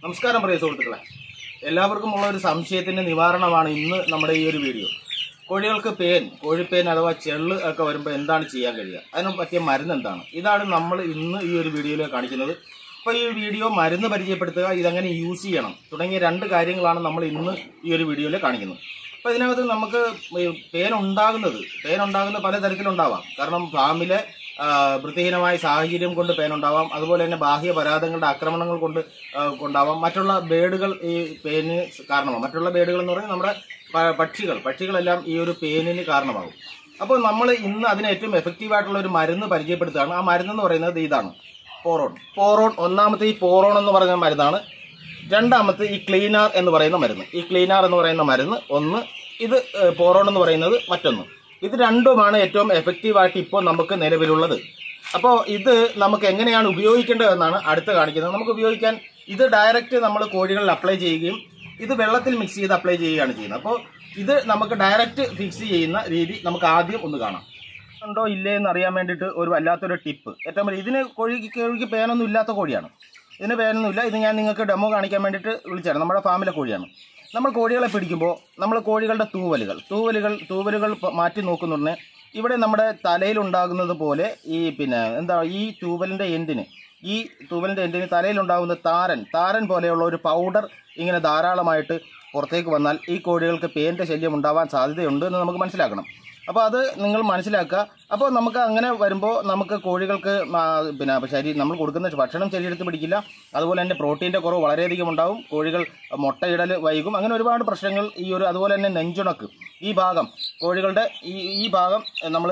നമസ്കാരം പ്രിയ സുഹൃത്തുക്കളെ എല്ലാവർക്കും ഉള്ള ഒരു സംശയത്തിന്റെ നിവാരണമാണ് ഇന്ന് നമ്മുടെ ഈ ഒരു വീഡിയോ കോഴികൾക്ക് പേൻ കോഴിപ്പേൻ അഥവാ ചെള്ള് ഒക്കെ വരുമ്പോൾ എന്താണ് ചെയ്യാൻ കഴിയുക അതിന് പറ്റിയ മരുന്ന് എന്താണ് ഇതാണ് നമ്മൾ ഇന്ന് ഈ ഒരു വീഡിയോയിൽ കാണിക്കുന്നത് അപ്പോൾ ഈ വീഡിയോ മരുന്ന് പരിചയപ്പെടുത്തുക ഇതെങ്ങനെ യൂസ് ചെയ്യണം തുടങ്ങിയ രണ്ട് കാര്യങ്ങളാണ് നമ്മൾ ഇന്ന് ഈ ഒരു വീഡിയോയിൽ കാണിക്കുന്നത് അപ്പോൾ ഇതിനകത്ത് നമുക്ക് ഈ പേൻ ഉണ്ടാകുന്നത് പേൻ ഉണ്ടാകുന്ന പല തരത്തിലുണ്ടാവാം കാരണം ഫാമിലെ ആ, വൃത്തിഹീനമായ സാഹചര്യം കൊണ്ട് പേൻ ഉണ്ടാവാം അതുപോലെ തന്നെ ബാഹ്യ പരാതങ്ങളുടെ ആക്രമണങ്ങൾ കൊണ്ട് ആ, കൊണ്ടാവാം മറ്റുള്ള ബേഡുകൾ ഈ പേന് കാരണമാകും മറ്റുള്ള ബേഡുകൾ എന്ന് പറയുന്നത് നമ്മുടെ പ- പക്ഷികൾ പക്ഷികളെല്ലാം ഈ ഒരു പേനിന് കാരണമാകും അപ്പോൾ നമ്മൾ ഇന്ന് അതിന് ഏറ്റവും എഫക്റ്റീവ് ആയിട്ടുള്ള ഒരു മരുന്ന് പരിചയപ്പെടുത്തുകയാണ് ആ മരുന്ന് എന്ന് പറയുന്നത് ഇതാണ് പോറോൺ പോറോൺ ഒന്നാമത്തെ ഈ പോറോൺ എന്ന് പറയുന്ന മരുന്നാണ് രണ്ടാമത്തെ ഈ ക്ലീനാർ എന്ന് പറയുന്ന മരുന്ന് ഈ ക്ലീനാർ എന്ന് പറയുന്ന മരുന്ന് ഒന്ന് ഇത് ഏഹ്, പോറോൺ എന്ന് പറയുന്നത് മറ്റൊന്ന് ഇത് രണ്ടുമാണ് ഏറ്റവും എഫക്റ്റീവായിട്ട് ഇപ്പോൾ നമുക്ക് നിലവിലുള്ളത് അപ്പോൾ ഇത് നമുക്ക് എങ്ങനെയാണ് ഉപയോഗിക്കേണ്ടതെന്നാണ് അടുത്ത് കാണിക്കുന്നത് നമുക്ക് ഉപയോഗിക്കാൻ ഇത് ഡയറക്റ്റ് നമ്മൾ കോഴികളിൽ അപ്ലൈ ചെയ്യുകയും ഇത് വെള്ളത്തിൽ മിക്സ് ചെയ്ത് അപ്ലൈ ചെയ്യുകയാണ് ചെയ്യുന്നത് അപ്പോൾ ഇത് നമുക്ക് ഡയറക്റ്റ് ഫിക്സ് ചെയ്യുന്ന രീതി നമുക്ക് ആദ്യം ഒന്ന് കാണാം ഉണ്ടോ ഇല്ലേ എന്ന് അറിയാൻ വേണ്ടിയിട്ട് ഒരു വല്ലാത്തൊരു ടിപ്പ് ഏറ്റവും വലിയ ഇതിന് കോഴിക്ക് കോഴിക്ക് പേനൊന്നും ഇല്ലാത്ത കോഴിയാണ് ഇതിന് പേനൊന്നും ഇല്ല ഇത് ഞാൻ നിങ്ങൾക്ക് ഡെമോ കാണിക്കാൻ വേണ്ടിയിട്ട് വിളിച്ചാണ് നമ്മുടെ ഫാമിലെ കോഴിയാണ് നമ്മൾ കോഴികളെ പിടിക്കുമ്പോൾ നമ്മൾ കോഴികളുടെ തൂവലുകൾ തൂവലുകൾ തൂവലുകൾ പ- മാറ്റി നോക്കുന്നുണ്ടെ ഇവിടെ നമ്മുടെ തലയിലുണ്ടാകുന്നത് പോലെ ഈ പിന്നെ എന്താ ഈ തൂവലിൻ്റെ എൻഡിന് ഈ തൂവലിൻ്റെ എൻഡിന് തലയിലുണ്ടാകുന്ന താരൻ താരൻ പോലെയുള്ള ഒരു പൗഡർ ഇങ്ങനെ ധാരാളമായിട്ട് പുറത്തേക്ക് വന്നാൽ ഈ കോഴികൾക്ക് പേൻ്റെ ശല്യം ഉണ്ടാവാൻ സാധ്യതയുണ്ട് എന്ന് നമുക്ക് മനസ്സിലാക്കണം അപ്പോൾ അത് നിങ്ങൾ മനസ്സിലാക്കുക അപ്പോൾ നമുക്ക് അങ്ങനെ വരുമ്പോൾ നമുക്ക് കോഴികൾക്ക് ആ, പിന്നെ ശരീരം നമ്മൾ കൊടുക്കുന്ന ഭക്ഷണം ശരീരത്തിൽ പിടിക്കില്ല അതുപോലെ തന്നെ പ്രോട്ടീൻ്റെ കുറവ് വളരെയധികം ഉണ്ടാവും കോഴികൾ മുട്ടയിടൽ വൈകും അങ്ങനെ ഒരുപാട് പ്രശ്നങ്ങൾ ഈ ഒരു അതുപോലെ തന്നെ നെഞ്ചുണക്ക് ഈ ഭാഗം കോഴികളുടെ ഈ ഈ ഭാഗം നമ്മൾ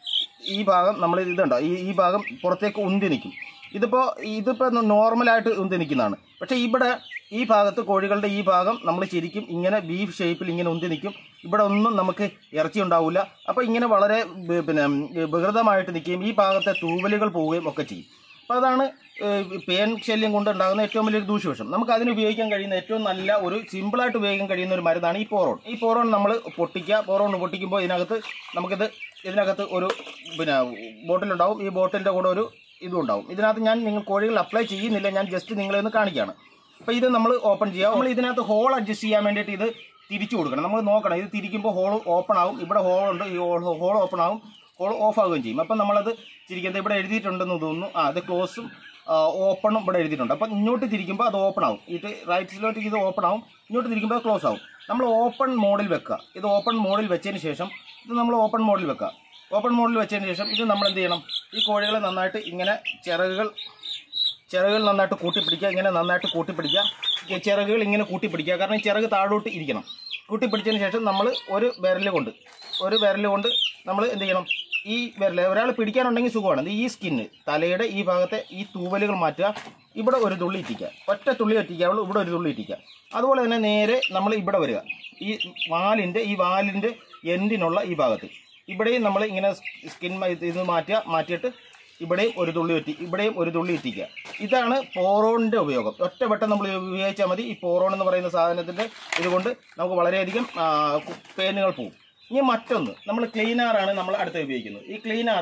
ഈ ഭാഗം നമ്മൾ ഇതുണ്ടോ ഈ ഈ ഭാഗം പുറത്തേക്ക് ഉന്തി നിൽക്കും ഇതിപ്പോൾ ഇതിപ്പോൾ നോർമലായിട്ട് ഉന്തി നിൽക്കുന്നതാണ് പക്ഷേ ഇവിടെ ഈ ഭാഗത്ത് കോഴികളുടെ ഈ ഭാഗം നമ്മൾ ശരിക്കും ഇങ്ങനെ ബീഫ് ഷേപ്പിൽ ഇങ്ങനെ ഉന്തി നിൽക്കും ഇവിടെ ഒന്നും നമുക്ക് ഇറച്ചി ഉണ്ടാവില്ല അപ്പോൾ ഇങ്ങനെ വളരെ ബ- പിന്നെ വികൃതമായിട്ട് നിൽക്കുകയും ഈ ഭാഗത്തെ തൂവലുകൾ പോവുകയും ഒക്കെ ചെയ്യും അപ്പോൾ അതാണ് ഏഹ്, പേൻ ശല്യം കൊണ്ടുണ്ടാകുന്ന ഏറ്റവും വലിയൊരു ദൂഷ്യവശം നമുക്ക് അതിന് ഉപയോഗിക്കാൻ കഴിയുന്ന ഏറ്റവും നല്ല ഒരു സിമ്പിളായിട്ട് ഉപയോഗിക്കാൻ കഴിയുന്ന ഒരു മരുന്നാണ് ഈ പോറോൺ ഈ പോറോൺ നമ്മൾ പൊട്ടിക്കുക പോറോൺ പൊട്ടിക്കുമ്പോൾ ഇതിനകത്ത് നമുക്കിത് ഇതിനകത്ത് ഒരു പിന്നെ ബോട്ടിലുണ്ടാവും ഈ ബോട്ടിലിൻ്റെ കൂടെ ഒരു ഇതും ഉണ്ടാവും ഇതിനകത്ത് ഞാൻ നിങ്ങൾ കോഴികൾ അപ്ലൈ ചെയ്യുന്നില്ല ഞാൻ ജസ്റ്റ് നിങ്ങളെ ഒന്ന് കാണിക്കുകയാണ് അപ്പോൾ ഇത് നമ്മൾ ഓപ്പൺ ചെയ്യുക നമ്മൾ ഇതിനകത്ത് ഹോൾ അഡ്ജസ്റ്റ് ചെയ്യാൻ വേണ്ടിയിട്ട് ഇത് തിരിച്ചു കൊടുക്കണം നമ്മൾ നോക്കണം ഇത് തിരിക്കുമ്പോൾ ഹോൾ ഓപ്പൺ ആവും ഇവിടെ ഹോൾ ഉണ്ട് ഈ ഹോൾ ഓപ്പൺ ആവും ഹോൾ ഓഫ് ആവുകയും ചെയ്യും അപ്പം നമ്മളത് തിരിക്കുന്നത് ഇവിടെ എഴുതിയിട്ടുണ്ടെന്ന് തോന്നുന്നു ആ അത് ക്ലോസും ഓപ്പണും ഇവിടെ എഴുതിയിട്ടുണ്ട് അപ്പം ഇങ്ങോട്ട് തിരിക്കുമ്പോൾ അത് ഓപ്പൺ ആവും ഇത് റൈറ്റ് സൈഡിലോട്ട് ഇത് ഓപ്പൺ ആവും ഇങ്ങോട്ട് തിരിക്കുമ്പോൾ ക്ലോസ് ആവും നമ്മൾ ഓപ്പൺ മോഡിൽ വെക്കുക ഇത് ഓപ്പൺ മോഡിൽ വെച്ചതിന് ശേഷം ഇത് നമ്മൾ ഓപ്പൺ മോഡിൽ വെക്കുക ഓപ്പൺ മോഡിൽ വെച്ചതിന് ശേഷം ഇത് നമ്മൾ എന്ത് ചെയ്യണം ഈ കോഴികളെ നന്നായിട്ട് ഇങ്ങനെ ചിറകുകൾ ചിറകുകൾ നന്നായിട്ട് കൂട്ടിപ്പിടിക്കുക ഇങ്ങനെ നന്നായിട്ട് കൂട്ടിപ്പിടിക്കുക ഈ ചിറകുകൾ ഇങ്ങനെ കൂട്ടിപ്പിടിക്കുക കാരണം ഈ ചിറക് താഴോട്ട് ഇരിക്കണം കൂട്ടിപ്പിടിച്ചതിന് ശേഷം നമ്മൾ ഒരു വിരൽ കൊണ്ട് ഒരു വിരൽ കൊണ്ട് നമ്മൾ എന്ത് ചെയ്യണം ഈ വിരൽ ഒരാൾ പിടിക്കാനുണ്ടെങ്കിൽ സുഖമാണ് ഇത് ഈ സ്കിന്ന് തലയുടെ ഈ ഭാഗത്തെ ഈ തൂവലുകൾ മാറ്റുക ഇവിടെ ഒരു തുള്ളി ഇറ്റിക്കുക ഒറ്റ തുള്ളി ഇറ്റിക്കാവുള്ളൂ ഇവിടെ ഒരു തുള്ളി ഇറ്റിക്കുക അതുപോലെ തന്നെ നേരെ നമ്മൾ ഇവിടെ വരിക ഈ വാലിൻ്റെ ഈ വാലിൻ്റെ എൻഡിനുള്ള ഈ ഭാഗത്ത് ഇവിടെയും നമ്മൾ ഇങ്ങനെ സ്കിൻ ഇത് മാറ്റുക മാറ്റിയിട്ട് ഇവിടെയും ഒരു തുള്ളി ഒറ്റി ഇവിടെയും ഒരു തുള്ളി ഇറ്റിക്കുക ഇതാണ് പോറോണിൻ്റെ ഉപയോഗം ഒറ്റവട്ടം നമ്മൾ ഉപയോഗിച്ചാൽ മതി ഈ പോറോൺ എന്ന് പറയുന്ന സാധനത്തിൻ്റെ ഇതുകൊണ്ട് നമുക്ക് വളരെയധികം ആ, കു- പേനുകൾ പോകും ഇനി മറ്റൊന്ന് നമ്മൾ ക്ലീനാറാണ് നമ്മൾ അടുത്ത് ഉപയോഗിക്കുന്നത് ഈ ക്ലീനാർ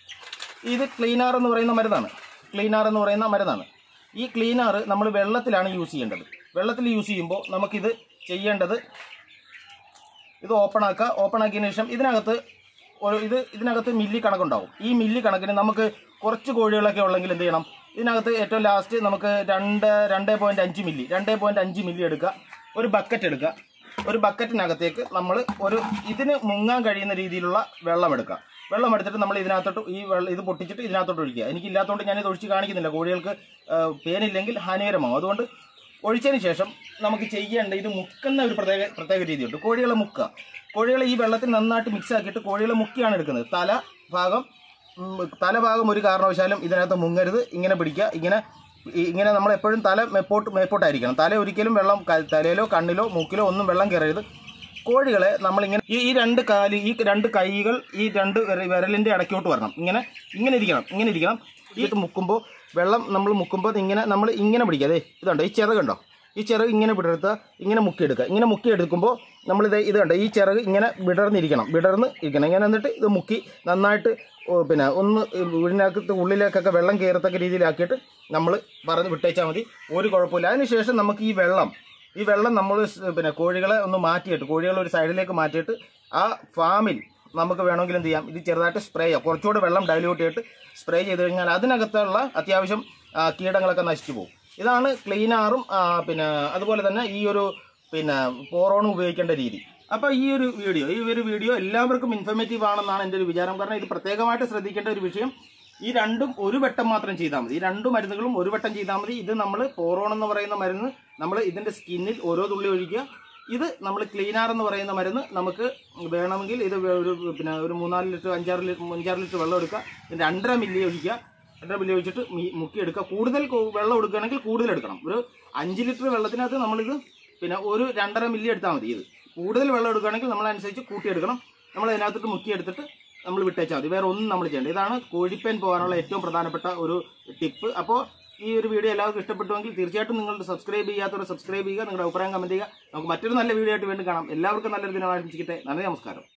ഇത് ക്ലീനാർ എന്ന് പറയുന്ന മരുന്നാണ് ക്ലീനാർ എന്ന് പറയുന്ന മരുന്നാണ് ഈ ക്ലീനാർ നമ്മൾ വെള്ളത്തിലാണ് യൂസ് ചെയ്യേണ്ടത് വെള്ളത്തിൽ യൂസ് ചെയ്യുമ്പോൾ നമുക്കിത് ചെയ്യേണ്ടത് ഇത് ഓപ്പൺ ആക്കുക ഓപ്പൺ ആക്കിയതിന് ശേഷം ഇതിനകത്ത് ഒരു ഇത് ഇതിനകത്ത് മില്ലി കണക്കുണ്ടാവും ഈ മില്ലി കണക്കിന് നമുക്ക് കുറച്ച് കോഴികളൊക്കെ ഉള്ളെങ്കിൽ എന്ത് ചെയ്യണം ഇതിനകത്ത് ഏറ്റവും ലാസ്റ്റ് നമുക്ക് രണ്ട് രണ്ട് പോയിന്റ് അഞ്ച് മില്ലി രണ്ട് പോയിന്റ് അഞ്ച് മില്ലി എടുക്കുക ഒരു ബക്കറ്റ് എടുക്കുക ഒരു ബക്കറ്റിനകത്തേക്ക് നമ്മൾ ഒരു ഇതിന് മുങ്ങാൻ കഴിയുന്ന രീതിയിലുള്ള വെള്ളം എടുക്കുക വെള്ളം എടുത്തിട്ട് നമ്മൾ ഇതിനകത്തോട്ട് ഈ വെള്ളം ഇത് പൊട്ടിച്ചിട്ട് ഇതിനകത്തോട്ട് ഒഴിക്കുക എനിക്കില്ലാത്തതുകൊണ്ട് ഞാനിത് ഒഴിച്ച് കാണിക്കുന്നില്ല കോഴികൾക്ക് ആ, പേനില്ലെങ്കിൽ ഹാനികരമാകും അതുകൊണ്ട് ഒഴിച്ചതിന് ശേഷം നമുക്ക് ചെയ്യേണ്ട ഇത് മുക്കുന്ന ഒരു പ്രത്യേക പ്രത്യേക രീതിയുണ്ട് കോഴികളെ മുക്കുക കോഴികളെ ഈ വെള്ളത്തിൽ നന്നായിട്ട് മിക്സ് ആക്കിയിട്ട് കോഴികളെ മുക്കിയാണ് എടുക്കുന്നത് തല ഭാഗം ഉം, തലഭാഗം ഒരു കാരണവശാലും ഇതിനകത്ത് മുങ്ങരുത് ഇങ്ങനെ പിടിക്കുക ഇങ്ങനെ ഈ- ഇങ്ങനെ നമ്മൾ എപ്പോഴും തല മേപ്പോട്ട് മേപ്പോട്ടായിരിക്കണം തല ഒരിക്കലും വെള്ളം ക- തലയിലോ കണ്ണിലോ മൂക്കിലോ ഒന്നും വെള്ളം കയറരുത് കോഴികളെ നമ്മളിങ്ങനെ ഈ ഈ രണ്ട് കാല് ഈ രണ്ട് കൈകൾ ഈ രണ്ട് വിര- വിരലിന്റെ ഇടയ്ക്കോട്ട് വരണം ഇങ്ങനെ ഇങ്ങനെ ഇരിക്കണം ഇങ്ങനെ ഇരിക്കണം ഈ മുക്കുമ്പോൾ വെള്ളം നമ്മൾ മുക്കുമ്പോൾ ഇങ്ങനെ നമ്മൾ ഇങ്ങനെ പിടിക്കുക അതെ ഇതുണ്ടോ ഈ ചിറകുണ്ടോ ഈ ചിറക് ഇങ്ങനെ വിടർത്തുക ഇങ്ങനെ മുക്കിയെടുക്കുക ഇങ്ങനെ മുക്കിയെടുക്കുമ്പോൾ നമ്മളിത് ഇത് കണ്ട ഈ ചിറക് ഇങ്ങനെ വിടർന്നിരിക്കണം വിടർന്ന് ഇരിക്കണം ഇങ്ങനെ എന്നിട്ട് ഇത് മുക്കി നന്നായിട്ട് ഓ, പിന്നെ ഒന്ന് വീടിനകത്ത് ഉള്ളിലേക്കൊക്കെ വെള്ളം കയറത്തക്ക രീതിയിലാക്കിയിട്ട് നമ്മൾ പറഞ്ഞ് വിട്ടേച്ചാൽ മതി ഒരു കുഴപ്പമില്ല അതിനുശേഷം നമുക്ക് ഈ വെള്ളം ഈ വെള്ളം നമ്മൾ പിന്നെ കോഴികളെ ഒന്ന് മാറ്റിയിട്ട് കോഴികളെ ഒരു സൈഡിലേക്ക് മാറ്റിയിട്ട് ആ ഫാമിൽ നമുക്ക് വേണമെങ്കിൽ എന്ത് ചെയ്യാം ഇത് ചെറുതായിട്ട് സ്പ്രേ ചെയ്യാം കുറച്ചുകൂടെ വെള്ളം ഡൈല്യൂട്ട് ചെയ്തിട്ട് സ്പ്രേ ചെയ്ത് കഴിഞ്ഞാൽ അതിനകത്തുള്ള അത്യാവശ്യം ആ, കീടങ്ങളൊക്കെ നശിച്ചു പോകും ഇതാണ് ക്ലീനാറും ആ, പിന്നെ അതുപോലെ തന്നെ ഈ ഒരു പിന്നെ പോറോണും ഉപയോഗിക്കേണ്ട രീതി അപ്പോൾ ഈ ഒരു വീഡിയോ ഈ ഒരു വീഡിയോ എല്ലാവർക്കും ഇൻഫർമേറ്റീവ് ആണെന്നാണ് എൻ്റെ ഒരു വിചാരം കാരണം ഇത് പ്രത്യേകമായിട്ട് ശ്രദ്ധിക്കേണ്ട ഒരു വിഷയം ഈ രണ്ടും ഒരു വട്ടം മാത്രം ചെയ്താൽ മതി ഈ രണ്ട് മരുന്നുകളും ഒരു വട്ടം ചെയ്താൽ മതി ഇത് നമ്മൾ പോറോൺ എന്ന് പറയുന്ന മരുന്ന് നമ്മൾ ഇതിൻ്റെ സ്കിന്നിൽ ഓരോ തുള്ളി ഒഴിക്കുക ഇത് നമ്മൾ ക്ലീനാർ എന്ന് പറയുന്ന മരുന്ന് നമുക്ക് വേണമെങ്കിൽ ഇത് ഒരു പിന്നെ ഒരു മൂന്നാല് ലിറ്റർ അഞ്ചാറ് ലിറ്റർ അഞ്ചാറ് ലിറ്റർ വെള്ളം എടുക്കുക ഇത് രണ്ടര മില്ലി ഒഴിക്കുക രണ്ടര മില്ലി ഒഴിച്ചിട്ട് മീ- മുക്കി എടുക്കുക കൂടുതൽ കൊ- വെള്ളം എടുക്കുകയാണെങ്കിൽ കൂടുതൽ എടുക്കണം ഒരു അഞ്ച് ലിറ്റർ വെള്ളത്തിനകത്ത് നമ്മളിത് പിന്നെ ഒരു രണ്ടര മില്ലി എടുത്താൽ മതി ഇത് കൂടുതൽ വെള്ളം എടുക്കുകയാണെങ്കിൽ നമ്മളനുസരിച്ച് കൂട്ടിയെടുക്കണം നമ്മൾ അതിനകത്തിട്ട് മുക്കി എടുത്തിട്ട് നമ്മൾ വിട്ടേച്ചാൽ മതി വേറെ ഒന്നും നമ്മൾ ചെയ്യേണ്ട ഇതാണ് കോഴിപ്പേൻ പോകാനുള്ള ഏറ്റവും പ്രധാനപ്പെട്ട ഒരു ടിപ്പ് അപ്പോൾ ഈ ഒരു വീഡിയോ എല്ലാവർക്കും ഇഷ്ടപ്പെട്ടുവെങ്കിൽ തീർച്ചയായിട്ടും നിങ്ങൾ സബ്സ്ക്രൈബ് ചെയ്യാത്തവർ സബ്സ്ക്രൈബ് ചെയ്യുക നിങ്ങളുടെ അഭിപ്രായം കമന്റ് ചെയ്യുക നമുക്ക് മറ്റൊരു നല്ല വീഡിയോ ആയിട്ട് വീണ്ടും കാണാം എല്ലാവർക്കും നല്ലൊരു ദിനം ആശംസിക്കട്ടെ നന്ദി നമസ്കാരം